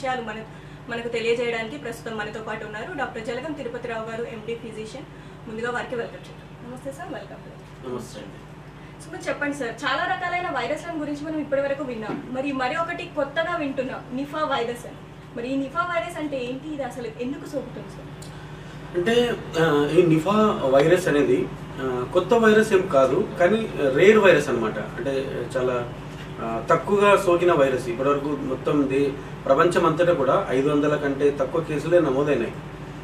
విషయాలు మన మనకు తెలియజేయడానికి ప్రస్తుతం మనతో పాటు ఉన్నారు డాక్టర్ జలగం తిరుపతిరావు గారు ఎండి ఫిజిషియన్ ముందుగా వారికి వెల్కమ్ చేద్దాం నమస్తే సార్ వెల్కమ్ నమస్తే అండి సో మీరు చెప్పండి సార్ చాలా రకాలైన వైరస్ల గురించి మనం ఇప్పటివరకు విన్నాం మరి మరి ఒకటి కొత్తగా వింటున్నాం నిఫా వైరస్ అని మరి ఈ నిఫా వైరస్ అంటే ఏంటి ఇది అసలు ఎందుకు సోకుతుంది సార్ అంటే ఆ, ఈ నిఫా వైరస్ అనేది ఆ, కొత్త వైరస్ ఏం కాదు కానీ రేర్ వైరస్ అన్నమాట అంటే చాలా ఆ, తక్కువగా సోకిన వైరస్ ఇప్పటివరకు మొత్తం దే ప్రపంచం అంతటా కూడా ఐదు వందల కంటే తక్కువ కేసులే నమోదైనాయి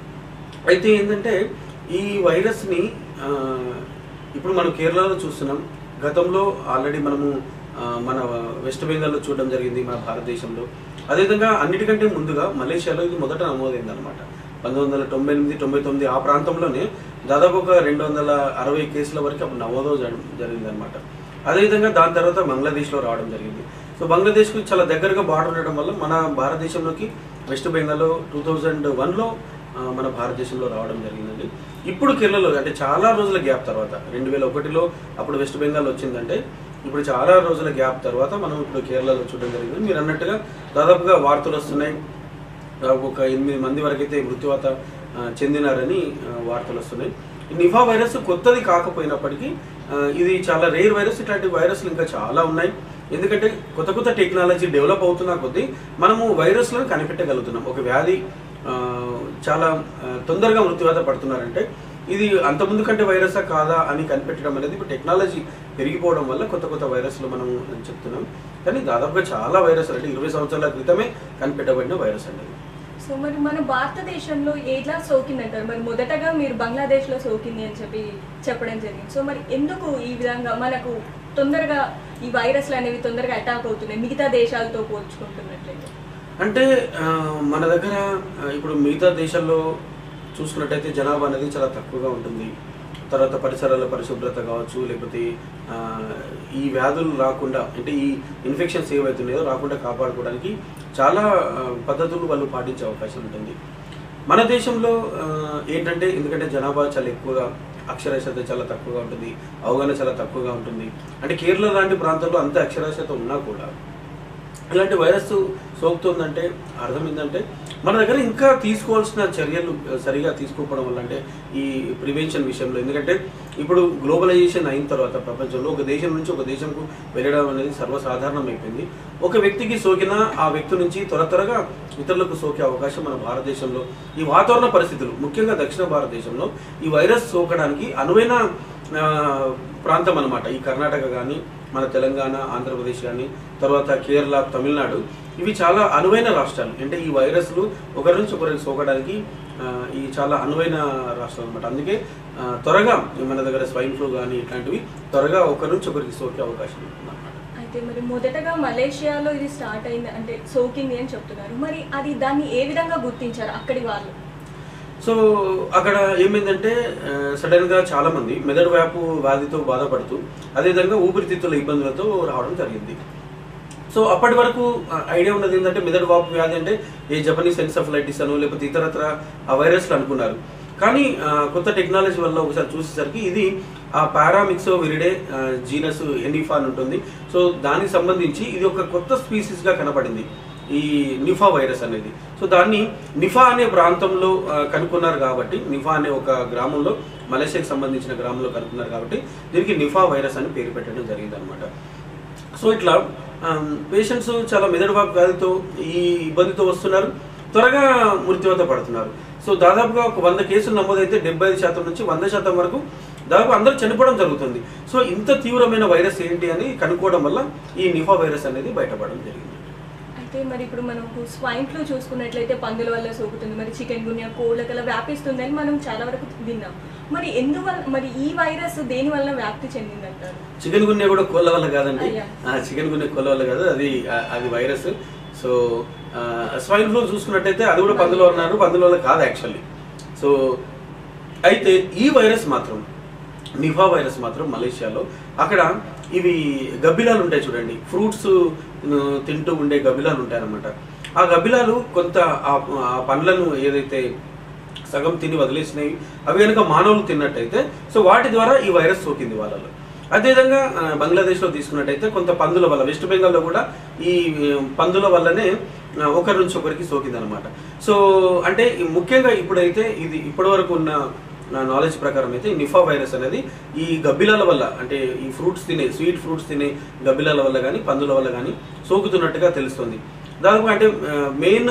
అయితే ఏంటంటే ఈ వైరస్ని ఆ, ఇప్పుడు మనం కేరళలో చూస్తున్నాం గతంలో ఆల్రెడీ మనము ఆ, మన వెస్ట్ బెంగాల్లో చూడడం జరిగింది మన భారతదేశంలో అదేవిధంగా అన్నిటికంటే ముందుగా మలేషియాలో ఇది మొదట నమోదైంది అనమాట పంతొమ్మిది వందల తొంభై ఎనిమిది తొంభై తొమ్మిది ఆ ప్రాంతంలోనే దాదాపు ఒక రెండు వందల అరవై కేసుల వరకు అప్పుడు నమోదు జరిగింది అనమాట అదేవిధంగా దాని తర్వాత బంగ్లాదేశ్లో రావడం జరిగింది సో బంగ్లాదేశ్కు చాలా దగ్గరగా బార్డర్ ఉండడం వల్ల మన భారతదేశంలోకి వెస్ట్ బెంగాల్లో టూ థౌజండ్ వన్లో మన భారతదేశంలో రావడం జరిగిందండి ఇప్పుడు కేరళలో అంటే చాలా రోజుల గ్యాప్ తర్వాత రెండు వేల ఒకటిలో అప్పుడు వెస్ట్ బెంగాల్ వచ్చిందంటే ఇప్పుడు చాలా రోజుల గ్యాప్ తర్వాత మనం ఇప్పుడు కేరళలో చూడడం జరిగింది మీరు అన్నట్టుగా దాదాపుగా వార్తలు వస్తున్నాయి దాదాపు ఒక ఎనిమిది మంది వరకు అయితే మృత్యువాత ఆ, చెందినారని ఆ, వార్తలు వస్తున్నాయి ఈ నిఫా వైరస్ కొత్తది కాకపోయినప్పటికీ ఆ, ఇది చాలా రేర్ వైరస్ ఇట్లాంటి వైరస్లు ఇంకా చాలా ఉన్నాయి ఎందుకంటే కొత్త కొత్త టెక్నాలజీ డెవలప్ అవుతున్న కొద్దీ మనము వైరస్లను కనిపెట్టగలుగుతున్నాం ఒక వ్యాధి ఆ, చాలా ఆ, తొందరగా మృత్యువాత పడుతున్నారంటే ఇది అంతకుముందు కంటే వైరసా కాదా అని కనిపెట్టడం అనేది ఇప్పుడు టెక్నాలజీ పెరిగిపోవడం వల్ల కొత్త కొత్త వైరస్లు మనం చెప్తున్నాం కానీ దాదాపుగా చాలా వైరస్ అంటే ఇరవై సంవత్సరాల క్రితమే కనిపెట్టబడిన వైరస్ అనేది సో మరి మన భారతదేశంలో ఎట్లా సోకింది అంటారు మరి మొదటగా మీరు బంగ్లాదేశ్లో సోకింది అని చెప్పి చెప్పడం జరిగింది సో మరి ఎందుకు ఈ విధంగా మనకు తొందరగా ఈ వైరస్లు అనేవి తొందరగా అటాక్ అవుతున్నాయి మిగతా దేశాలతో పోల్చుకుంటున్నట్లయితే అంటే ఆ, మన దగ్గర ఆ, ఇప్పుడు మిగతా దేశాల్లో చూసుకున్నట్టయితే జనాభా అనేది చాలా తక్కువగా ఉంటుంది తర్వాత పరిసరాల పరిశుభ్రత కావచ్చు లేకపోతే ఆ, ఈ వ్యాధులు రాకుండా అంటే ఈ ఇన్ఫెక్షన్స్ ఏవైతున్నాయో రాకుండా కాపాడుకోవడానికి చాలా ఆ, పద్ధతులు వాళ్ళు పాటించే అవకాశం ఉంటుంది మన దేశంలో ఆ, ఏంటంటే ఎందుకంటే జనాభా చాలా ఎక్కువగా అక్షరాస్యత చాలా తక్కువగా ఉంటుంది అవగాహన చాలా తక్కువగా ఉంటుంది అంటే కేరళ లాంటి ప్రాంతాల్లో అంత అక్షరాస్యత ఉన్నా కూడా ఇలాంటి వైరస్ సోకుతుందంటే అర్థం ఏంటంటే మన దగ్గర ఇంకా తీసుకోవాల్సిన చర్యలు సరిగా తీసుకోకపోవడం వల్ల అంటే ఈ ప్రివెన్షన్ విషయంలో ఎందుకంటే ఇప్పుడు గ్లోబలైజేషన్ అయిన తర్వాత ప్రపంచంలో ఒక దేశం నుంచి ఒక దేశంకు వెళ్ళడం అనేది సర్వసాధారణం అయిపోయింది ఒక వ్యక్తికి సోకినా ఆ వ్యక్తి నుంచి త్వర త్వరగా ఇతరులకు సోకే అవకాశం మన భారతదేశంలో ఈ వాతావరణ పరిస్థితులు ముఖ్యంగా దక్షిణ భారతదేశంలో ఈ వైరస్ సోకడానికి అనువైన ఆ, ప్రాంతం అన్నమాట ఈ కర్ణాటక కానీ మన తెలంగాణ ఆంధ్రప్రదేశ్ కానీ తర్వాత కేరళ తమిళనాడు ఇవి చాలా అనువైన రాష్ట్రాలు అంటే ఈ వైరస్లు ఒకరి నుంచి ఒకరికి సోకడానికి ఆ, ఈ చాలా అనువైన రాష్ట్రాలు అనమాట అందుకే ఆ, త్వరగా మన దగ్గర స్వైన్ ఫ్లూ కానీ ఇట్లాంటివి త్వరగా ఒకరి నుంచి ఒకరికి సోకే అవకాశం ఉంటుంది అన్నమాట అయితే మరి మొదటగా మలేషియాలో ఇది స్టార్ట్ అయింది అంటే సోకింది అని చెప్తున్నారు మరి అది దాన్ని ఏ విధంగా గుర్తించారు అక్కడి వాళ్ళు సో అక్కడ ఏమైందంటే ఆ, సడన్ గా చాలా మంది మెదడు వ్యాపు వ్యాధితో బాధపడుతూ అదేవిధంగా ఊపిరితిత్తుల ఇబ్బందులతో రావడం జరిగింది సో అప్పటి వరకు ఆ, ఐడియా ఉన్నది ఏంటంటే మెదడు వాపు వ్యాధి అంటే ఏ జపనీస్ ఎన్సఫలైటిస్ అనో లేకపోతే ఇతరత్ర ఆ వైరస్లు అనుకున్నారు కానీ ఆ, కొత్త టెక్నాలజీ వల్ల ఒకసారి చూసేసరికి ఇది ఆ పారామిక్సో విరిడే జీనస్ ఎనిఫా అని ఉంటుంది సో దానికి సంబంధించి ఇది ఒక కొత్త స్పీసీస్ గా కనపడింది ఈ నిఫా వైరస్ అనేది సో దాన్ని నిఫా అనే ప్రాంతంలో ఆ, కనుక్కున్నారు కాబట్టి నిఫా అనే ఒక గ్రామంలో మలేషియాకి సంబంధించిన గ్రామంలో కనుక్కున్నారు కాబట్టి దీనికి నిఫా వైరస్ అని పేరు పెట్టడం జరిగింది అనమాట సో ఇట్లా పేషెంట్స్ చాలా మెదడు వాపు వ్యాధితో ఈ ఇబ్బందితో వస్తున్నారు త్వరగా మృత్యువత పడుతున్నారు సో దాదాపుగా ఒక వంద కేసులు నమోదైతే డెబ్బై ఐదు శాతం నుంచి వంద శాతం వరకు దాదాపు అందరూ చనిపోవడం జరుగుతుంది సో ఇంత తీవ్రమైన వైరస్ ఏంటి అని కనుక్కోవడం వల్ల ఈ నిఫా వైరస్ అనేది బయటపడడం జరిగింది అయితే మరి ఇప్పుడు మనకు స్వైన్ ఫ్లూ చూసుకున్నట్లయితే పందుల వల్ల సోకుతుంది మరి చికెన్ గున్యా కోళ్ళకల వ్యాపిస్తుంది అని మనం చాలా వరకు విన్నాం మరి ఎందువల్ల మరి ఈ వైరస్ దేని వల్ల వ్యాప్తి చెందిందంటారు చికెన్ గున్యా కూడా కోళ్ళ వల్ల కాదండి అయ్యా. చికెన్ గున్యా కోళ్ళ వల్ల కాదు అది ఆ, అది వైరస్ సో స్వైన్ ఫ్లూ చూసుకున్నట్టయితే అది కూడా పందులో ఉన్నారు పందుల వల్ల కాదు యాక్చువల్లీ సో అయితే ఈ వైరస్ మాత్రం నిఫా వైరస్ మాత్రం మలేషియాలో అక్కడ ఇవి గబ్బిలాలు ఉంటాయి చూడండి ఫ్రూట్స్ తింటూ ఉండే గబ్బిలాలు ఉంటాయి అన్నమాట ఆ గబ్బిలాలు కొంత ఆ- ఆ పండ్లను ఏదైతే సగం తిని వదిలేసినవి అవి కనుక మానవులు తిన్నట్టయితే సో వాటి ద్వారా ఈ వైరస్ సోకింది వాళ్ళలో అదేవిధంగా ఆ, బంగ్లాదేశ్లో తీసుకున్నట్టయితే కొంత పందుల వల్ల వెస్ట్ బెంగాల్లో కూడా ఈ ఆ, పందుల వల్లనే ఆ, ఒకరి నుంచి ఒకరికి సోకిందనమాట సో అంటే ఈ ముఖ్యంగా ఇప్పుడైతే ఇది ఇప్పటి వరకు ఉన్న నా నాలెడ్జ్ ప్రకారం అయితే ఈ నిఫా వైరస్ అనేది ఈ గబ్బిలాల వల్ల అంటే ఈ ఫ్రూట్స్ తినే స్వీట్ ఫ్రూట్స్ తినే గబ్బిలాల వల్ల కానీ పందుల వల్ల కానీ సోకుతున్నట్టుగా తెలుస్తుంది దాదాపు అంటే మెయిన్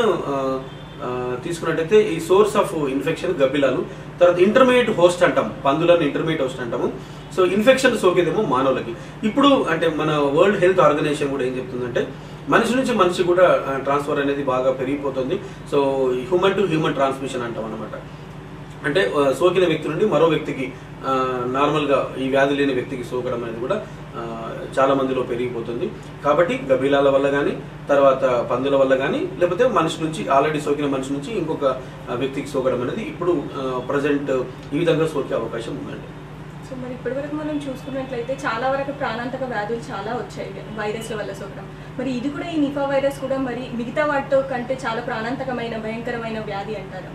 తీసుకున్నట్టయితే ఈ సోర్స్ ఆఫ్ ఇన్ఫెక్షన్ గబ్బిలాలు తర్వాత ఇంటర్మీడియట్ హోస్ట్ అంటాం పందులను ఇంటర్మీడియట్ హోస్ట్ అంటాము సో ఇన్ఫెక్షన్ సోకేదేమో మానవులకి ఇప్పుడు అంటే మన వరల్డ్ హెల్త్ ఆర్గనైజేషన్ కూడా ఏం చెప్తుందంటే మనిషి నుంచి మనిషి కూడా ట్రాన్స్ఫర్ అనేది బాగా పెరిగిపోతుంది so human to human transmission అంటాం అనమాట అంటే ఆ, సోకిన వ్యక్తి నుండి మరో వ్యక్తికి ఆ, నార్మల్గా ఈ వ్యాధి లేని వ్యక్తికి సోకడం అనేది కూడా ఆ, చాలా మందిలో పెరిగిపోతుంది కాబట్టి గబీలాల వల్ల కానీ తర్వాత పందుల వల్ల కానీ లేకపోతే మనిషి నుంచి ఆల్రెడీ సోకిన మనిషి నుంచి ఇంకొక ఆ, వ్యక్తికి సోకడం అనేది ఇప్పుడు ప్రజెంట్ ఈ విధంగా సోకే అవకాశం ఉందండి సో మరి ఇప్పటివరకు మనం చూసుకున్నట్లయితే చాలా వరకు ప్రాణాంతక వ్యాధులు చాలా వచ్చాయి వైరస్ల వల్ల సోకడం మరి ఇది కూడా ఈ నిఫా వైరస్ కూడా మరి మిగతా వాటితో కంటే చాలా ప్రాణాంతకమైన భయంకరమైన వ్యాధి అంటారు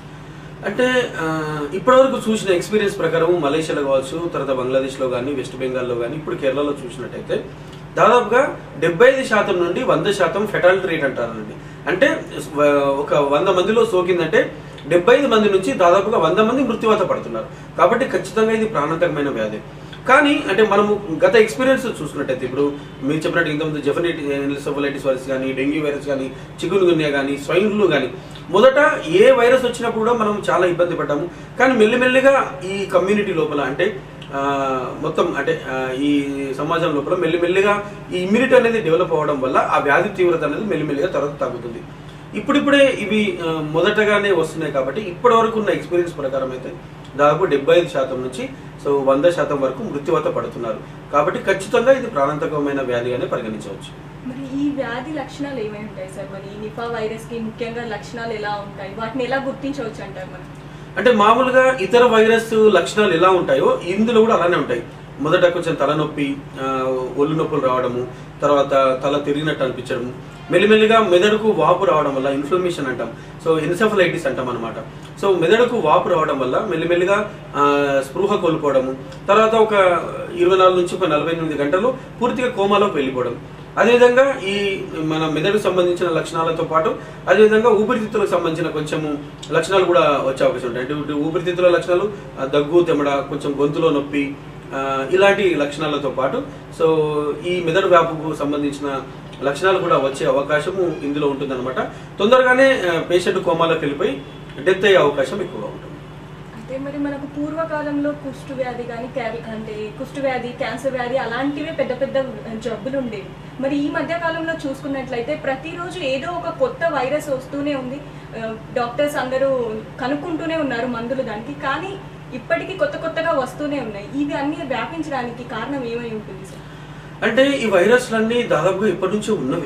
అంటే ఆ, ఇప్పటివరకు చూసిన ఎక్స్పీరియన్స్ ప్రకారం మలేషియాలో కావచ్చు తర్వాత బంగ్లాదేశ్లో కానీ వెస్ట్ బెంగాల్లో కానీ ఇప్పుడు కేరళలో చూసినట్టయితే దాదాపుగా డెబ్బై ఐదు శాతం నుండి వంద శాతం ఫెటాలిటీ రేట్ అంటారండి అంటే వ- ఒక వంద మందిలో సోకిందంటే డెబ్బై ఐదు మంది నుంచి దాదాపుగా వంద మంది మృత్యువాత పడుతున్నారు కాబట్టి ఖచ్చితంగా ఇది ప్రాణాంతకమైన వ్యాధి కానీ అంటే మనము గత ఎక్స్పీరియన్స్ చూసుకున్నట్టయితే ఇప్పుడు మీరు చెప్పినట్టు ఇంతకుముందు జెఫనైటిస్ ఎన్సెఫలైటిస్ వైరస్ కానీ డెంగ్యూ వైరస్ కానీ చికున్ గున్యా కానీ స్వైన్ ఫ్లూ కానీ మొదట ఏ వైరస్ వచ్చినప్పుడు కూడా మనం చాలా ఇబ్బంది పడ్డాము కానీ మెల్లిమెల్లిగా ఈ కమ్యూనిటీ లోపల అంటే ఆ, మొత్తం అంటే ఆ, ఈ సమాజం లోపల మెల్లిమెల్లిగా ఈ ఇమ్యూనిటీ అనేది డెవలప్ అవ్వడం వల్ల ఆ వ్యాధి తీవ్రత అనేది మెల్లిమెల్లిగా తర్వాత తగ్గుతుంది ఇప్పుడిప్పుడే ఇవి ఆ, మొదటగానే వస్తున్నాయి కాబట్టి ఇప్పటి వరకు ఉన్న ఎక్స్పీరియన్స్ ప్రకారం అయితే దాదాపు డెబ్బై ఐదు శాతం నుంచి సో వంద శాతం వరకు మృత్యువాత పడుతున్నారు కాబట్టి ఖచ్చితంగా ఇది ప్రాణాంతకమైన వ్యాధిగానే పరిగణించవచ్చు మరి ఈ వ్యాధి లక్షణాలు ఏమేమి ఉంటాయి సార్ మరి ఈ నిఫా వైరస్ కి ముఖ్యంగా లక్షణాలు ఎలా ఉంటాయి వాటిని ఎలా గుర్తించవచ్చు అంటారు మనం అంటే మామూలుగా ఇతర వైరస్ లక్షణాలు ఎలా ఉంటాయో ఇందులో కూడా అలానే ఉంటాయి మొదట కొంచెం తలనొప్పి ఆ, ఒళ్ళు నొప్పులు రావడము తర్వాత తల తిరిగినట్టు అనిపించడము మెల్లిమెల్లిగా మెదడుకు వాపు రావడం వల్ల ఇన్ఫ్లమేషన్ అంటాం సో ఎన్సెఫలైటిస్ అంటాం అనమాట సో మెదడుకు వాపు రావడం వల్ల మెల్లిమెల్లిగా ఆ, స్పృహ కోల్పోవడము తర్వాత ఒక ఇరవై నాలుగు నుంచి ఒక నలభై ఎనిమిది గంటలు పూర్తిగా కోమాలోకి వెళ్ళిపోవడం అదేవిధంగా ఈ మన మెదడుకు సంబంధించిన లక్షణాలతో పాటు అదేవిధంగా ఊపిరితిత్తులకు సంబంధించిన కొంచెము లక్షణాలు కూడా వచ్చే అవకాశం ఉంటాయి అంటే ఇటు ఊపిరితిత్తుల లక్షణాలు ఆ, దగ్గు తెమడ కొంచెం గొంతులో నొప్పి ఆ, ఇలాంటి లక్షణాలతో పాటు సో ఈ మెదడు వ్యాపుకు సంబంధించిన లక్షణాలు కూడా వచ్చే అవకాశము ఇందులో ఉంటుందన్నమాట తొందరగానే పేషెంట్ కోమాలోకి వెళ్ళిపోయి డెత్ అయ్యే అవకాశం ఎక్కువగా ఉంటుంది అంటే మరి మనకు పూర్వకాలంలో కుష్టు వ్యాధి కానీ అంటే కుష్టు వ్యాధి క్యాన్సర్ వ్యాధి అలాంటివే పెద్ద పెద్ద జబ్బులు ఉండేవి మరి ఈ మధ్య కాలంలో చూసుకున్నట్లయితే ప్రతిరోజు ఏదో ఒక కొత్త వైరస్ వస్తూనే ఉంది ఆ, డాక్టర్స్ అందరూ కనుక్కుంటూనే ఉన్నారు మందులు దానికి కానీ ఇప్పటికీ కొత్త కొత్తగా వస్తూనే ఉన్నాయి ఇవి అన్ని వ్యాపించడానికి కారణం ఏమై ఉంటుంది సార్ అంటే ఈ వైరస్లన్నీ దాదాపుగా ఇప్పటి నుంచే ఉన్నవి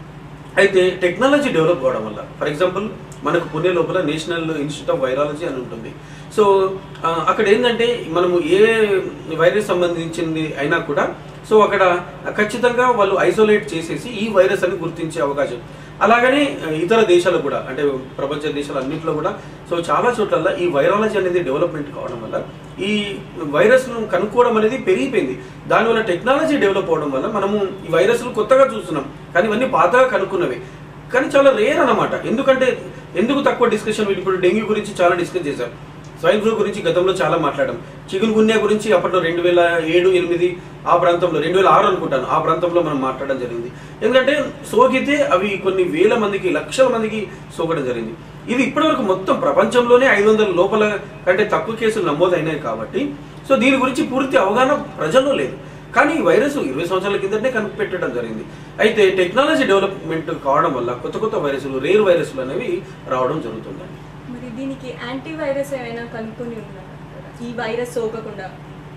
అయితే టెక్నాలజీ డెవలప్ అవడం వల్ల ఫర్ ఎగ్జాంపుల్ మనకు పుణె లోపల నేషనల్ ఇన్స్టిట్యూట్ ఆఫ్ వైరాలజీ అని ఉంటుంది సో ఆ, అక్కడ ఏంటంటే మనము ఏ వైరస్ సంబంధించింది అయినా కూడా సో అక్కడ ఖచ్చితంగా వాళ్ళు ఐసోలేట్ చేసేసి ఈ వైరస్ అని గుర్తించే అవకాశం అలాగనే ఆ, ఇతర దేశాలు కూడా అంటే ప్రపంచ దేశాలు అన్నింటిలో కూడా సో చాలా చోట్ల ఈ వైరాలజీ అనేది డెవలప్మెంట్ కావడం వల్ల ఈ వైరస్ను కనుక్కోవడం అనేది పెరిగిపోయింది దానివల్ల టెక్నాలజీ డెవలప్ అవడం వల్ల మనము ఈ వైరస్లు కొత్తగా చూస్తున్నాం కానీ ఇవన్నీ పాతగా కనుక్కున్నవి కానీ చాలా రేర్ అన్నమాట ఎందుకంటే ఎందుకు తక్కువ డిస్కషన్ ఇప్పుడు డెంగ్యూ గురించి చాలా డిస్కస్ చేశాం స్వైన్ ఫ్లూ గురించి గతంలో చాలా మాట్లాడాం చిగున్ గున్యా గురించి అప్పట్లో రెండు వేల ఏడు ఎనిమిది ఆ ప్రాంతంలో రెండు వేల ఆరు అనుకుంటాను ఆ ప్రాంతంలో మనం మాట్లాడడం జరిగింది ఎందుకంటే సోకితే అవి కొన్ని వేల మందికి లక్షల మందికి సోకడం జరిగింది ఇది ఇప్పటివరకు మొత్తం ప్రపంచంలోనే ఐదు వందల లోపల కంటే తక్కువ కేసులు నమోదైనాయి కాబట్టి సో దీని గురించి పూర్తి అవగాహన ప్రజల్లో లేదు కానీ ఈ వైరస్ ఇరవై సంవత్సరాల కిందటే కనిపెట్టడం జరిగింది అయితే టెక్నాలజీ డెవలప్మెంట్ కావడం వల్ల కొత్త కొత్త వైరస్లు రేర్ వైరస్లు అనేవి రావడం జరుగుతుందండి మరి దీనికి యాంటీ వైరస్ ఏమైనా కనుక్కొని ఉన్నారు ఈ వైరస్ సోకకుండా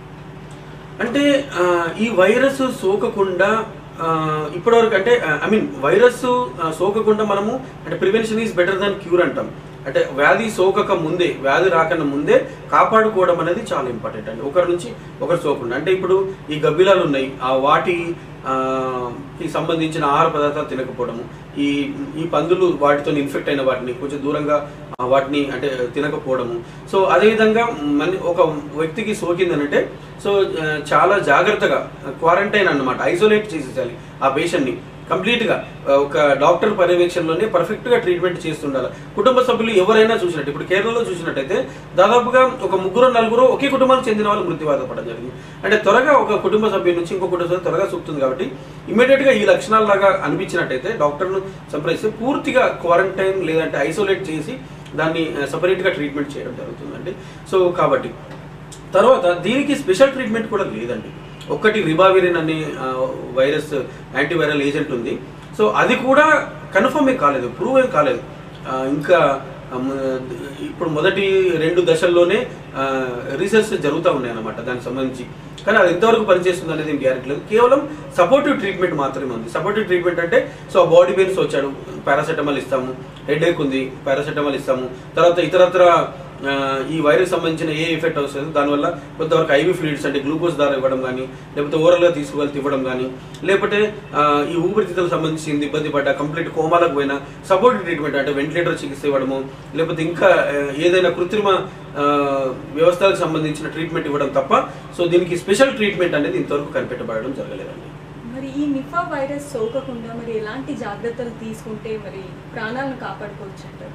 అంటే ఆ, ఈ వైరస్ సోకకుండా ఆ, ఇప్పటివరకు అంటే ఐ మీన్ వైరస్ ఆ, సోకకుండా మనము అంటే prevention is better than cure అంటాం అంటే వ్యాధి సోకక ముందే వ్యాధి రాకన్నా ముందే కాపాడుకోవడం అనేది చాలా ఇంపార్టెంట్ అండి ఒకరి నుంచి ఒకరు సోకుండా అంటే ఇప్పుడు ఈ గబ్బిలాలు ఉన్నాయి ఆ వాటి ఆ, కి సంబంధించిన ఆహార పదార్థాలు తినకపోవడము ఈ ఈ పందులు వాటితో ఇన్ఫెక్ట్ అయిన వాటిని కొంచెం దూరంగా ఆ, వాటిని అంటే తినకపోవడము సో అదేవిధంగా మన ఒక వ్యక్తికి సోకిందనంటే సో ఆ, చాలా జాగ్రత్తగా క్వారంటైన్ అన్నమాట ఐసోలేట్ చేసేసాలి ఆ పేషెంట్ని కంప్లీట్ గా ఆ, ఒక డాక్టర్ పర్యవేక్షణలోనే పర్ఫెక్ట్ గా ట్రీట్మెంట్ చేస్తుండాలి కుటుంబ సభ్యులు ఎవరైనా చూసినట్టు ఇప్పుడు కేరళలో చూసినట్టయితే దాదాపుగా ఒక ముగ్గురు నలుగురు ఒకే కుటుంబానికి చెందిన వాళ్ళు మృత్యువాత పడడం జరిగింది అంటే త్వరగా ఒక కుటుంబ సభ్యుల నుంచి ఇంకో కుటుంబ సభ్యులు త్వరగా సూక్తుంది కాబట్టి ఇమీడియట్ గా ఈ లక్షణాల లాగా అనిపించినట్టయితే డాక్టర్ను సంప్రదిస్తే పూర్తిగా క్వారంటైన్ లేదంటే ఐసోలేట్ చేసి దాన్ని సపరేట్ గా ట్రీట్మెంట్ చేయడం జరుగుతుందండి సో కాబట్టి తర్వాత దీనికి స్పెషల్ ట్రీట్మెంట్ కూడా లేదండి ఒక్కటి రిబావిరిన్ అనే ఆ, వైరస్ యాంటీవైరల్ ఏజెంట్ ఉంది సో అది కూడా కన్ఫర్మ్ ఏం కాలేదు ప్రూవ్ ఏం కాలేదు ఆ, ఇంకా ఆ, మ- ఇప్పుడు మొదటి రెండు దశల్లోనే రీసెర్చ్ జరుగుతూ ఉన్నాయి అన్నమాట దానికి సంబంధించి కానీ అది ఎంతవరకు పనిచేస్తుంది అనేది ఏం గ్యారెంటీ లేదు కేవలం సపోర్టివ్ ట్రీట్మెంట్ మాత్రమే ఉంది సపోర్టివ్ ట్రీట్మెంట్ అంటే సో బాడీ పెయిన్స్ వచ్చాడు పారాసెటమాల్ ఇస్తాము హెడేక్ ఉంది పారాసెటమాల్ ఇస్తాము తర్వాత ఇతరత్ర ఆ, ఈ వైరస్ సంబంధించిన ఏ ఎఫెక్ట్ వస్తుంది దానివల్ల కొంతవరకు ఐవి ఫ్లూయిడ్స్ అంటే గ్లూకోజ్ ద్వారా ఇవ్వడం కానీ లేకపోతే ఓవరాల్ గా తీసుకువెళ్తే ఇవ్వడం కానీ లేకపోతే ఆ, ఈ ఊపిరితిత్తులకు సంబంధించి ఇబ్బంది పడ్డ కంప్లీట్ కోమాలకు పోయిన సపోర్ట్ ట్రీట్మెంట్ అంటే వెంటిలేటర్ చికిత్స ఇవ్వడము లేకపోతే ఇంకా ఆ, ఏదైనా కృత్రిమ ఆ, వ్యవస్థలకు సంబంధించిన ట్రీట్మెంట్ ఇవ్వడం తప్ప సో దీనికి స్పెషల్ ట్రీట్మెంట్ అనేది ఇంతవరకు కనిపెట్టబడడం జరగలేదండి మరి ఈ నిఫా వైరస్ సోకకుండా మరి ఎలాంటి జాగ్రత్తలు తీసుకుంటే మరి ప్రాణాలను కాపాడుకోవచ్చు అంటారు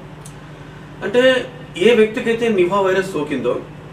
అంటే ఏ వ్యక్తికైతే నివా వైరస్ సోకిందో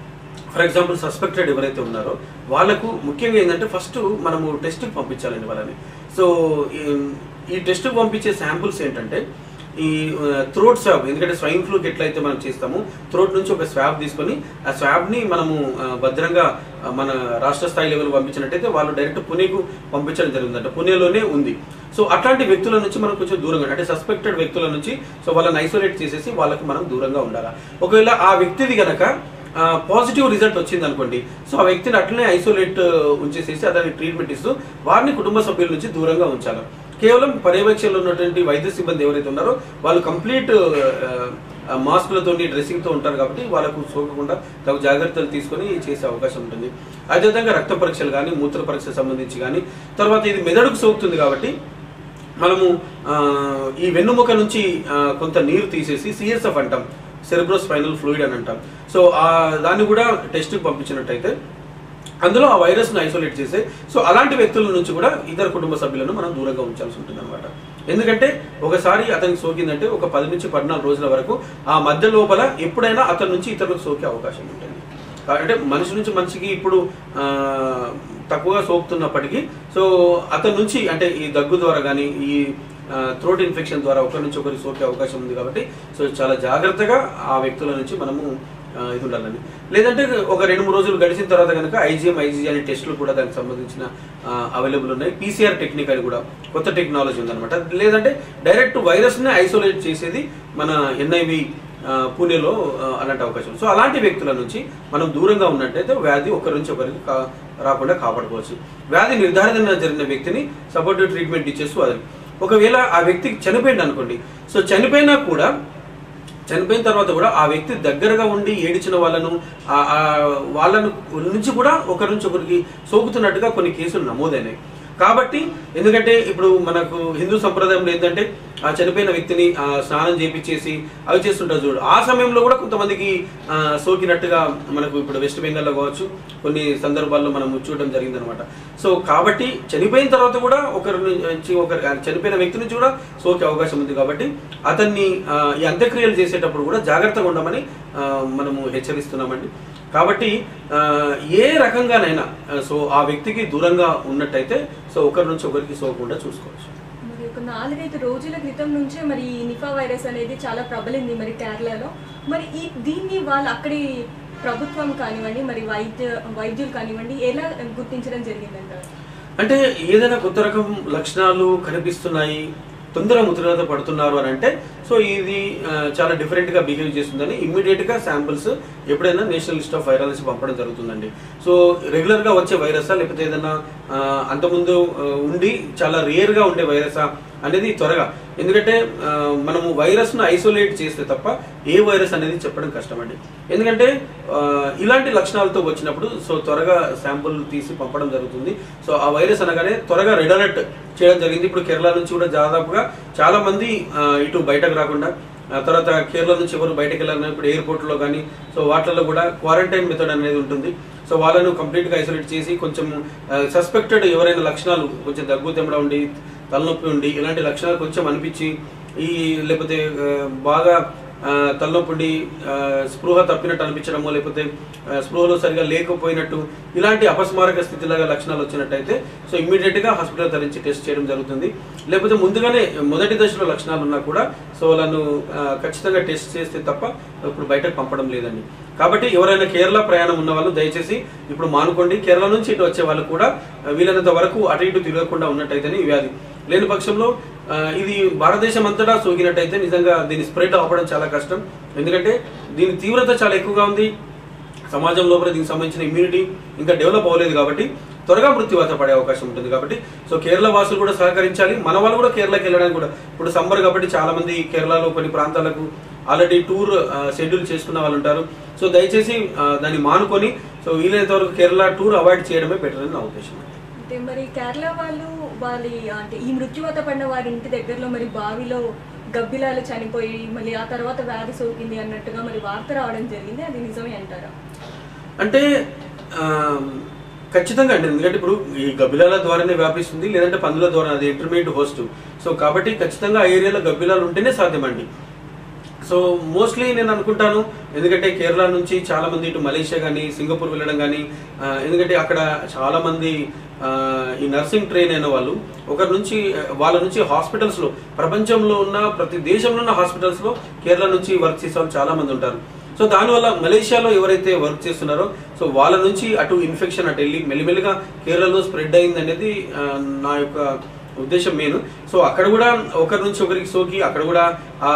ఫర్ ఎగ్జాంపుల్ సస్పెక్టెడ్ ఎవరైతే ఉన్నారో వాళ్ళకు ముఖ్యంగా ఏంటంటే ఫస్ట్ మనము టెస్ట్కి పంపించాలండి వాళ్ళని సో ఈ- ఈ టెస్ట్కి పంపించే శాంపుల్స్ ఏంటంటే ఈ థ్రోట్ స్వాబ్ ఎందుకంటే స్వైన్ ఫ్లూకి ఎట్లయితే మనం చేస్తామో థ్రోట్ నుంచి ఒక స్వాబ్ తీసుకొని ఆ స్వాబ్ని మనము ఆ, భద్రంగా ఆ, మన రాష్ట్ర స్థాయి లెవెల్ పంపించినట్టయితే వాళ్ళు డైరెక్ట్ పుణేకు పంపించడం జరిగిందంట పుణేలోనే ఉంది సో అట్లాంటి వ్యక్తుల నుంచి మనం కొంచెం దూరంగా అంటే సస్పెక్టెడ్ వ్యక్తుల నుంచి సో వాళ్ళని ఐసోలేట్ చేసేసి వాళ్ళకి మనం దూరంగా ఉండాలి ఒకవేళ ఆ వ్యక్తిది గనక పాజిటివ్ రిజల్ట్ వచ్చింది అనుకోండి సో ఆ వ్యక్తిని అట్లనే ఐసోలేట్ ఉంచేసేసి అతనికి ట్రీట్మెంట్ ఇస్తూ వారిని కుటుంబ సభ్యుల నుంచి దూరంగా ఉంచాలి కేవలం పర్యవేక్షణలో ఉన్నటువంటి వైద్య సిబ్బంది ఎవరైతే ఉన్నారో వాళ్ళు కంప్లీట్ మాస్కులతో డ్రెస్సింగ్ తో ఉంటారు కాబట్టి వాళ్ళకు సోకకుండా తగు జాగ్రత్తలు తీసుకొని చేసే అవకాశం ఉంటుంది అదేవిధంగా రక్త పరీక్షలు కానీ మూత్ర పరీక్ష సంబంధించి కానీ తర్వాత ఇది మెదడుకు సోకుతుంది కాబట్టి మనము ఆ, ఈ వెన్నుముక నుంచి ఆ, కొంత నీరు తీసేసి సిఎస్ఎఫ్ అంటాం సెరెబ్రో స్పైనల్ ఫ్లూయిడ్ అని అంటాం సో ఆ దాన్ని కూడా టెస్ట్కి పంపించినట్టయితే అందులో ఆ వైరస్ను ఐసోలేట్ చేసే సో అలాంటి వ్యక్తుల నుంచి కూడా ఇతర కుటుంబ సభ్యులను మనం దూరంగా ఉంచాల్సి ఉంటుంది అనమాట ఎందుకంటే ఒకసారి అతనికి సోకిందంటే ఒక పది నుంచి పద్నాలుగు రోజుల వరకు ఆ మధ్య లోపల ఎప్పుడైనా అతని నుంచి ఇతరులకు సోకే అవకాశం ఉంటుంది అంటే మనిషి నుంచి మనిషికి ఇప్పుడు ఆ, తక్కువగా సోకుతున్నప్పటికీ సో అతని నుంచి అంటే ఈ దగ్గు ద్వారా కానీ ఈ థ్రోట్ ఇన్ఫెక్షన్ ద్వారా ఒకరి నుంచి ఒకరికి సోకే అవకాశం ఉంది కాబట్టి సో చాలా జాగ్రత్తగా ఆ వ్యక్తుల నుంచి మనము ఆ, ఇది ఉండాలని లేదంటే ఒక రెండు మూడు రోజులు గడిచిన తర్వాత కనుక ఐజీఎం ఐజీ అనే టెస్టులు కూడా దానికి సంబంధించిన అవైలబుల్ ఉన్నాయి పీసీఆర్ టెక్నిక్ అని కూడా కొత్త టెక్నాలజీ ఉందన్నమాట లేదంటే డైరెక్ట్ వైరస్ని ఐసోలేట్ చేసేది మన ఎన్ఐవి పూణేలో ఆ, అలాంటి అవకాశం సో అలాంటి వ్యక్తుల నుంచి మనం దూరంగా ఉన్నట్టయితే వ్యాధి ఒకరి నుంచి ఒకరికి కా- రాకుండా కాపాడుకోవచ్చు వ్యాధి నిర్ధారణ జరిగిన వ్యక్తిని సపోర్టివ్ ట్రీట్మెంట్ ఇచ్చేస్తూ అది ఒకవేళ ఆ వ్యక్తికి చనిపోయింది అనుకోండి సో చనిపోయినా కూడా చనిపోయిన తర్వాత కూడా ఆ వ్యక్తి దగ్గరగా ఉండి ఏడిచిన వాళ్ళను ఆ- ఆ వాళ్ళను నుంచి కూడా ఒకరి నుంచి ఒకరికి సోకుతున్నట్టుగా కొన్ని కేసులు నమోదైనాయి కాబట్టి ఎందుకంటే ఇప్పుడు మనకు హిందూ సంప్రదాయంలో ఏంటంటే ఆ చనిపోయిన వ్యక్తిని ఆ, స్నానం చేపించేసి అవి చేస్తుంటారు చూడు ఆ సమయంలో కూడా కొంతమందికి ఆ, సోకినట్టుగా మనకు ఇప్పుడు వెస్ట్ బెంగాల్లో కావచ్చు కొన్ని సందర్భాల్లో మనం చూడడం జరిగిందనమాట సో కాబట్టి చనిపోయిన తర్వాత కూడా ఒకరి నుంచి ఒకరి ఆ చనిపోయిన వ్యక్తి నుంచి కూడా సోకే అవకాశం ఉంది కాబట్టి అతన్ని ఆ, ఈ అంత్యక్రియలు చేసేటప్పుడు కూడా జాగ్రత్తగా ఉండమని ఆ, మనము హెచ్చరిస్తున్నామండి కాబట్టి ఆ, ఏ రకంగానైనా ఆ, సో ఆ వ్యక్తికి దూరంగా ఉన్నట్టయితే సో ఒకరి నుంచి ఒకరికి సోకకుండా చూసుకోవచ్చు మరి ఒక నాలుగైదు రోజుల క్రితం నుంచే మరి ఈ నిఫా వైరస్ అనేది చాలా ప్రబలింది మరి కేరళలో మరి ఈ దీన్ని వాళ్ళు అక్కడి ప్రభుత్వం కానివ్వండి మరి వైద్య వైద్యులు కానివ్వండి ఎలా గుర్తించడం జరిగిందంటారు అంటే ఏదైనా కొత్త రకం లక్షణాలు కనిపిస్తున్నాయి తొందర ముద్రత పడుతున్నారు అని అంటే సో ఇది ఆ, చాలా డిఫరెంట్ గా బిహేవ్ చేస్తుందని ఇమ్మీడియట్ గా శాంపిల్స్ ఎప్పుడైనా నేషనల్ లిస్ట్ ఆఫ్ వైరల్స్ పంపడం జరుగుతుందండి సో రెగ్యులర్ గా వచ్చే వైరసా లేకపోతే ఏదైనా ఆ, అంతకుముందు ఆ, ఉండి చాలా రేర్ గా ఉండే వైరసా అనేది త్వరగా ఎందుకంటే ఆ, మనము వైరస్ ను ఐసోలేట్ చేస్తే తప్ప ఏ వైరస్ అనేది చెప్పడం కష్టం అండి ఎందుకంటే ఆ, ఇలాంటి లక్షణాలతో వచ్చినప్పుడు సో త్వరగా శాంపుల్ తీసి పంపడం జరుగుతుంది సో ఆ వైరస్ అనగానే త్వరగా రెడ్ అలర్ట్ చేయడం జరిగింది ఇప్పుడు కేరళ నుంచి కూడా దాదాపుగా చాలా మంది ఆ, ఇటు బయటకు రాకుండా ఆ తర్వాత కేరళ నుంచి ఎవరు బయటకు వెళ్ళాలన్నా ఇప్పుడు ఎయిర్పోర్ట్ లో కానీ సో వాటిల్లో కూడా క్వారంటైన్ మెథడ్ అనేది ఉంటుంది సో వాళ్ళను కంప్లీట్ గా ఐసోలేట్ చేసి కొంచెం సస్పెక్టెడ్ ఎవరైనా లక్షణాలు కొంచెం దగ్గు తెమ్మడం ఉండి తలనొప్పి ఉండి ఇలాంటి లక్షణాలు కొంచెం అనిపించి ఈ లేకపోతే ఆ, బాగా ఆ, తలనొప్పి ఉండి ఆ, స్పృహ తప్పినట్టు అనిపించడము లేకపోతే ఆ, స్పృహలో సరిగా లేకపోయినట్టు ఇలాంటి అపస్మారక స్థితిలాగా లక్షణాలు వచ్చినట్టయితే సో ఇమ్మీడియట్ గా హాస్పిటల్ తరించి టెస్ట్ చేయడం జరుగుతుంది లేకపోతే ముందుగానే మొదటి దశలో లక్షణాలు ఉన్నా కూడా సో వాళ్ళను ఆ, ఖచ్చితంగా టెస్ట్ చేస్తే తప్ప ఇప్పుడు బయటకు పంపడం లేదండి కాబట్టి ఎవరైనా కేరళ ప్రయాణం ఉన్న వాళ్ళు దయచేసి ఇప్పుడు మానుకోండి కేరళ నుంచి ఇటు వచ్చే వాళ్ళు కూడా ఆ, వీలైనంత వరకు అటు ఇటు తిరగకుండా ఉన్నట్టయితేనే ఈ వ్యాధి లేని పక్షంలో ఆ, ఇది భారతదేశం అంతటా సోకినట్టయితే నిజంగా దీన్ని స్ప్రెడ్ అవ్వడం చాలా కష్టం ఎందుకంటే దీని తీవ్రత చాలా ఎక్కువగా ఉంది సమాజం లోపల దీనికి సంబంధించిన ఇమ్యూనిటీ ఇంకా డెవలప్ అవ్వలేదు కాబట్టి త్వరగా మృత్యువాత పడే అవకాశం ఉంటుంది కాబట్టి సో కేరళ వాసులు కూడా సహకరించాలి మన వాళ్ళు కూడా కేరళకి వెళ్ళడానికి కూడా ఇప్పుడు సమ్మర్ కాబట్టి చాలా మంది కేరళలో కొన్ని ప్రాంతాలకు ఆల్రెడీ టూర్ షెడ్యూల్ చేసుకున్న వాళ్ళు ఉంటారు సో దయచేసి ఆ, దాన్ని మానుకొని సో వీలైనంత వరకు కేరళ టూర్ అవాయిడ్ చేయడమే బెటర్ అని నా ఉద్దేశం అంటే మరి కేరళ వాళ్ళు వాళ్ళ అంటే ఈ మృత్యువాత పడిన వారి ఇంటి దగ్గరలో మరి బావిలో గబ్బిలాలు చనిపోయి మళ్ళీ ఆ తర్వాత వ్యాధి సోకింది అన్నట్టుగా మరి వార్త రావడం జరిగింది అది నిజమే అంటారా అంటే ఆ, ఖచ్చితంగా అండి ఎందుకంటే ఇప్పుడు ఈ గబ్బిలాల ద్వారానే వ్యాపిస్తుంది లేదంటే పందుల ద్వారా అది ఇంటర్మీడియట్ హోస్ట్ సో కాబట్టి ఖచ్చితంగా ఆ ఏరియాలో గబ్బిలాలు ఉంటేనే సాధ్యమండి సో మోస్ట్లీ నేను అనుకుంటాను ఎందుకంటే కేరళ నుంచి చాలా మంది ఇటు మలేషియా కానీ సింగపూర్ వెళ్ళడం కానీ ఆ, ఎందుకంటే అక్కడ చాలా మంది ఆ, ఈ నర్సింగ్ ట్రైన్ అయిన వాళ్ళు ఒకరి నుంచి ఆ, వాళ్ళ నుంచి హాస్పిటల్స్ లో ప్రపంచంలో ఉన్న ప్రతి దేశంలో ఉన్న హాస్పిటల్స్ లో కేరళ నుంచి వర్క్ చేసే వాళ్ళు చాలా మంది ఉంటారు సో దానివల్ల మలేషియాలో ఎవరైతే వర్క్ చేస్తున్నారో సో వాళ్ళ నుంచి అటు ఇన్ఫెక్షన్ అటు వెళ్ళి మెల్లిమెల్లిగా కేరళలో స్ప్రెడ్ అయింది అనేది ఆ, నా యొక్క ఉద్దేశం మెయిన్ సో అక్కడ కూడా ఒకరి నుంచి ఒకరికి సోకి అక్కడ కూడా ఆ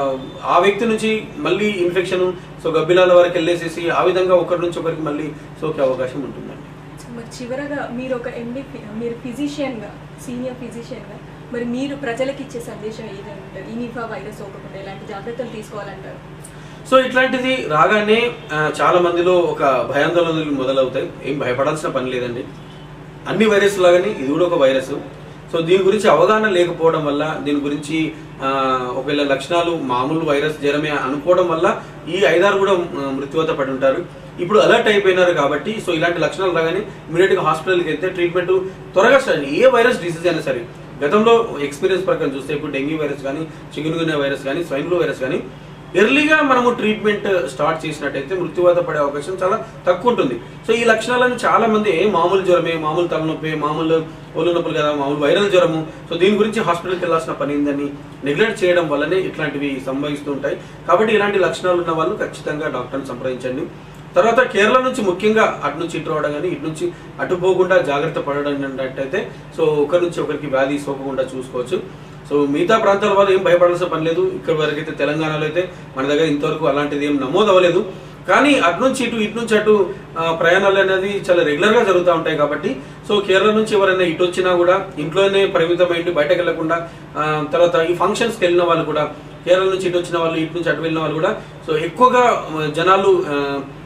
ఆ వ్యక్తి నుంచి మళ్ళీ ఇన్ఫెక్షన్ సో గబ్బిలాల వరకు వెళ్ళేసేసి ఆ విధంగా ఒకరి నుంచి ఒకరికి మళ్ళీ సోకే అవకాశం ఉంటుందండి సో మరి చివరగా మీరు ఒక ఎండి మీరు ఫిజిషియన్ గా సీనియర్ ఫిజిషియన్ గా మరి మీరు ప్రజలకు ఇచ్చే సందేశం ఏదైనా ఉంటుంది ఈ నిఫా వైరస్ సోకకుండా ఎలాంటి జాగ్రత్తలు తీసుకోవాలంటారు సో ఇట్లాంటిది రాగానే ఆ, చాలా మందిలో ఒక భయాందోళనలు మొదలవుతాయి ఏం భయపడాల్సిన పని లేదండి అన్ని వైరస్ లాగానే ఇది కూడా ఒక వైరస్ సో దీని గురించి అవగాహన లేకపోవడం వల్ల దీని గురించి ఆ, ఒకవేళ లక్షణాలు మామూలు వైరస్ జ్వరమే అనుకోవడం వల్ల ఈ ఐదారు కూడా ఆ, మృత్యువత పడి ఉంటారు ఇప్పుడు అలర్ట్ అయిపోయినారు కాబట్టి సో ఇలాంటి లక్షణాలు రాగానే ఇమీడియట్ గా హాస్పిటల్కి వెళ్తే ట్రీట్మెంట్ త్వరగా స్టార్ట్ ఏ వైరస్ డిసీజ్ అయినా సరే గతంలో ఎక్స్పీరియన్స్ ప్రకారం చూస్తే ఇప్పుడు డెంగ్యూ వైరస్ కానీ చిగురుగునే వైరస్ కానీ స్వైన్ ఫ్లూ వైరస్ కానీ ఎర్లీగా మనము ట్రీట్మెంట్ స్టార్ట్ చేసినట్టయితే మృత్యువాత పడే అవకాశం చాలా తక్కువ ఉంటుంది సో ఈ లక్షణాలను చాలా మంది "ఏ, మామూలు జ్వరమే మామూలు తలనొప్పి మామూలు ఒళ్ళు నొప్పులు కదా మామూలు వైరల్ జ్వరము సో దీని గురించి హాస్పిటల్కి వెళ్ళాల్సిన పని ఏందని నెగ్లెక్ట్ చేయడం వల్లనే ఇట్లాంటివి సంభవిస్తూ ఉంటాయి కాబట్టి ఇలాంటి లక్షణాలు ఉన్న వాళ్ళు ఖచ్చితంగా డాక్టర్ని సంప్రదించండి తర్వాత కేరళ నుంచి ముఖ్యంగా అటు నుంచి ఇటు రావడం కానీ ఇటు నుంచి అటు పోకుండా జాగ్రత్త పడడం అన్నట్టయితే సో ఒకరి నుంచి ఒకరికి వ్యాధి సోకకుండా చూసుకోవచ్చు సో మిగతా ప్రాంతాల వాళ్ళు ఏం భయపడాల్సిన పని లేదు ఇక్కడ వరకు అయితే తెలంగాణలో అయితే మన దగ్గర ఇంతవరకు అలాంటిది ఏం నమోదు అవ్వలేదు కానీ అటు నుంచి ఇటు ఇటు నుంచి అటు ఆ, ప్రయాణాలు అనేది చాలా రెగ్యులర్ గా జరుగుతూ ఉంటాయి కాబట్టి సో కేరళ నుంచి ఎవరైనా ఇటు వచ్చినా కూడా ఇంట్లోనే పరిమితమైంది బయటకు వెళ్లకుండా ఆ, తర్వాత ఈ ఫంక్షన్స్కి వెళ్ళిన వాళ్ళు కూడా కేరళ నుంచి ఇటు వచ్చిన వాళ్ళు ఇటు నుంచి అటు వెళ్ళిన వాళ్ళు కూడా సో ఎక్కువగా ఆ, జనాలు ఆ,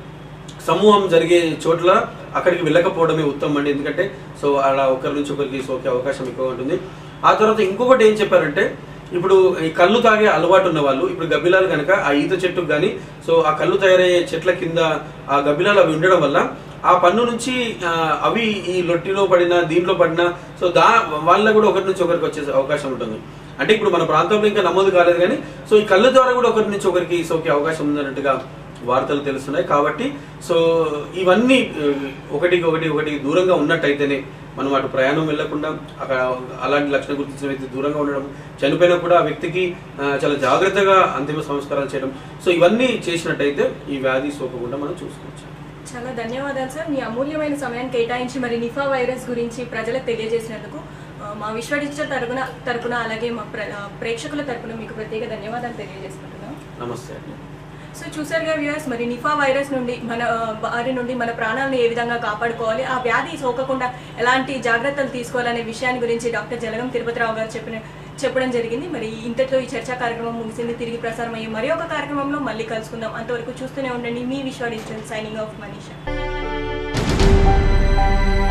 సమూహం జరిగే చోట్ల అక్కడికి వెళ్ళకపోవడమే ఉత్తమం అండి ఎందుకంటే సో అలా ఒకరి నుంచి ఒకరికి సోకే అవకాశం ఎక్కువ ఉంటుంది ఆ తర్వాత ఇంకొకటి ఏం చెప్పారంటే ఇప్పుడు ఈ కళ్ళు తాగే అలవాటు ఉన్న వాళ్ళు ఇప్పుడు గబ్బిలాలు కనుక ఆ ఈత చెట్టుకు కానీ సో ఆ కళ్ళు తయారయ్యే చెట్ల కింద ఆ గబ్బిలాలు అవి ఉండడం వల్ల ఆ పన్ను నుంచి ఆ, అవి ఈ లొట్టిలో పడిన దీంట్లో పడిన సో దా వాళ్ళ కూడా ఒకరి నుంచి ఒకరికి వచ్చే అవకాశం ఉంటుంది అంటే ఇప్పుడు మన ప్రాంతంలో ఇంకా నమోదు కాలేదు కానీ సో ఈ కళ్ళ ద్వారా కూడా ఒకరి నుంచి ఒకరికి సోకే అవకాశం ఉందన్నట్టుగా వార్తలు తెలుస్తున్నాయి కాబట్టి సో ఇవన్నీ ఆ, ఒకటికి ఒకటి ఒకటి దూరంగా ఉన్నట్టయితేనే మనం అటు ప్రయాణం వెళ్లకుండా అక్కడ అలాంటి లక్షణం గుర్తించిన వ్యక్తి దూరంగా ఉండడం చనిపోయినా కూడా ఆ వ్యక్తికి ఆ, చాలా జాగ్రత్తగా అంతిమ సంస్కారాలు చేయడం సో ఇవన్నీ చేసినట్టయితే ఈ వ్యాధి సోకకుండా మనం చూసుకోవచ్చు చాలా ధన్యవాదాలు సార్ మీ అమూల్యమైన సమయాన్ని కేటాయించి మరి నిఫా వైరస్ గురించి ప్రజలకు తెలియజేసినందుకు ఆ, మా విశ్వ డిజిటల్ తరపున తరపున అలాగే మా ప్ర- ఆ, ప్రేక్షకుల తరపున మీకు ప్రత్యేక ధన్యవాదాలు తెలియజేసుకుంటున్నాం నమస్తే అండి సో చూసారుగా వ్యూయర్స్ మరి నిఫా వైరస్ నుండి మన ఆ, వారి నుండి మన ప్రాణాలను ఏ విధంగా కాపాడుకోవాలి ఆ వ్యాధి సోకకుండా ఎలాంటి జాగ్రత్తలు తీసుకోవాలనే విషయాన్ని గురించి డాక్టర్ జలగం తిరుపతిరావు గారు చెప్పిన చెప్పడం జరిగింది మరి ఇంతటితో ఈ చర్చా కార్యక్రమం ముగిసింది తిరిగి ప్రసారం అయ్యే మరి ఒక కార్యక్రమంలో మళ్ళీ కలుసుకుందాం అంతవరకు చూస్తూనే ఉండండి మీ విశ్వ డిజిటల్ సైనింగ్ ఆఫ్ మనీషా